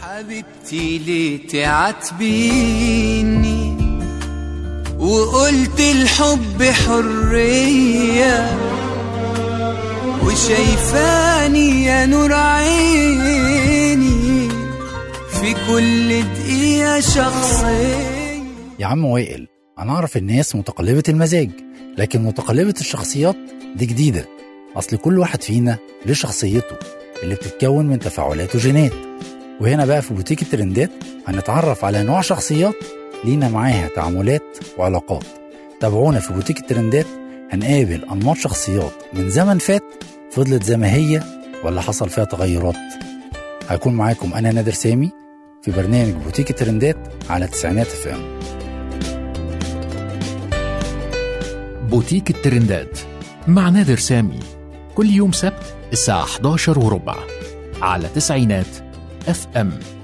حبيبتي ليه تعاتبيني وقلت الحب حرية وشايفاني يا نور عيني في كل دقيقة شخصية يا عم وائل أنا أعرف الناس متقلبة المزاج لكن متقلبة الشخصيات دي جديدة أصل كل واحد فينا له شخصيته اللي بتتكون من تفاعلات وجينات وهنا بقى في بوتيك الترندات هنتعرف على نوع شخصيات لينا معاها تعاملات وعلاقات تابعونا في بوتيك الترندات هنقابل أنماط شخصيات من زمن فات فضلت زي ما هي ولا حصل فيها تغيرات هكون معاكم أنا نادر سامي في برنامج بوتيك الترندات على تسعينات اف ام بوتيك الترندات مع نادر سامي كل يوم سبت الساعة 11 وربع على تسعينات اف ام